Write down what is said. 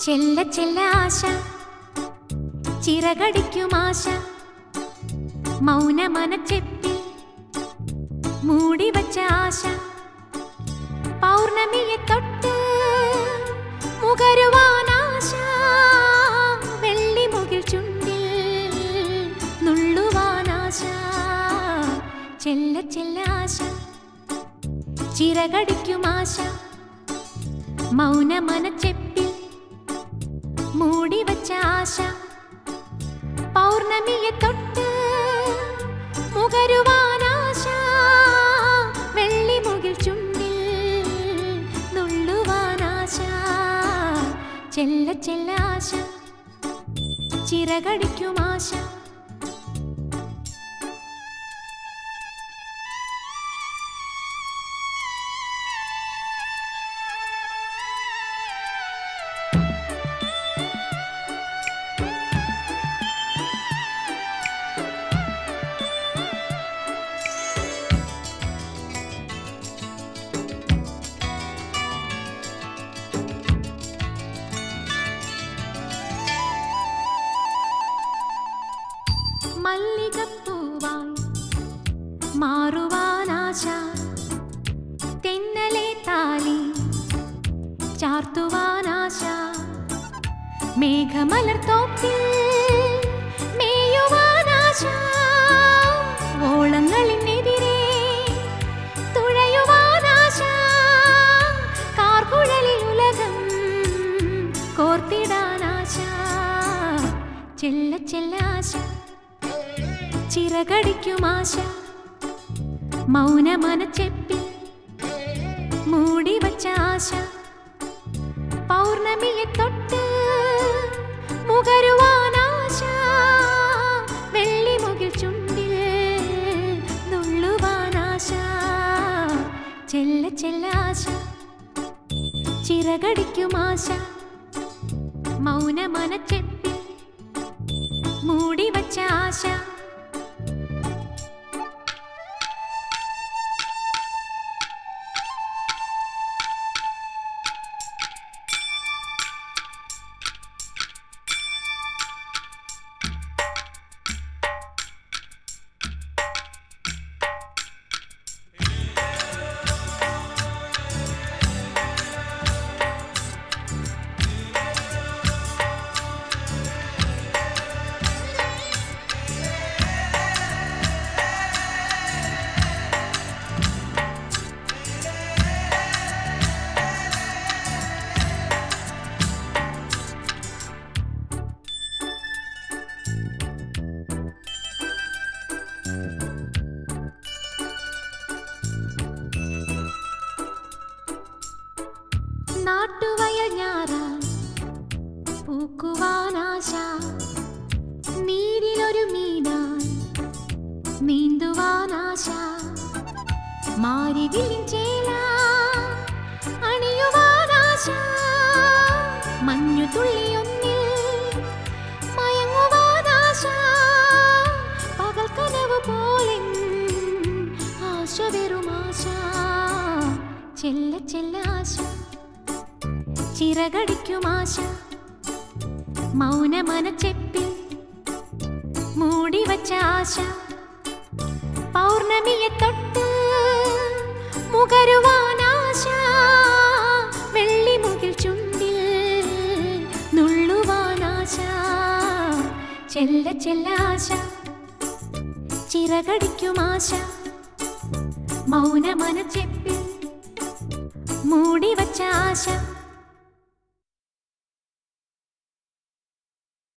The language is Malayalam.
ചെല്ല ചെല്ല ആശ ചിറകടിക്കും ആശ മൗനമനച്ചെപ്പിൽ മൂടി വച്ച ആശ പൗർണമിയെ തൊട്ട് മുകരുവാനാശ വെള്ളിമുകിൽ ചുണ്ടിൽ നുള്ളുവാനാശ ചെല്ല ചെല്ല ആശ ചിറകടിക്കും ആശ മൗനമനച്ചെപ്പിൽ മൂടി വച്ച ആശ പൗർണമിയെ തൊട്ട് മുകരുവാനാശ വെള്ളിമുകിൽ ചുണ്ടിൽ നുള്ളുവാനാശ ചെല്ല ചെല്ല ആശ ചിറകടിക്കും ആശ മല്ലികപ്പൂവായി മാറുവാനാശ തെന്നലെ താലി ചാർത്തുവാനാശ മേഘമലർത്തോപ്പിൽ മേയുവാനാശ ഓളങ്ങളിനെതിരെ തുഴയുവാനാശ കാർക്കുഴലിൽ ഉലകം കോർത്തിടാനാശ ചെല്ല ചെല്ല ആശ ചിറകടിക്കും ആശ മൗനമനച്ചെപ്പിൽ മൂടി വച്ച ആശ പൗർണമിയെ തൊട്ട് മുകരുവാനാശ വെള്ളിമുകിൽ ചുണ്ടിൽ നുള്ളുവാനാശ ചെല്ല ചെല്ല ആശ ചിറകടിക്കും ആശ മൗനമനച്ചെപ്പിൽ മൂടി വച്ച ആശ നാട്ടുവയൽ ഞാറാൻ പൂക്കുവാനാശ നീരിലൊരു മീനായി നീന്തുവാനാശ മാരിവിലിൻ ചേല അണിയുവാനാശ മഞ്ഞു തുള്ളിയൊന്നിൽ മയങ്ങുവാനാശ പകൽ കനവ് പോലെ ആശ വെറുമാശ ചെല്ല ചെല്ല ആശ ചിറകടിക്കും ആശ മൗനമനച്ചെപ്പിൽ മൂടി വച്ച ആശ പൗർണമിയെ തൊട്ട് മുകരുവാനാശ വെള്ളിമുകിൽ ചുണ്ടിൽ നുള്ളുവാനാശ ചെല്ല ചെല്ല ആശ ചിറകടിക്കും ആശ മൗനമനച്ചെപ്പിൽ മൂടി വച്ച ആശ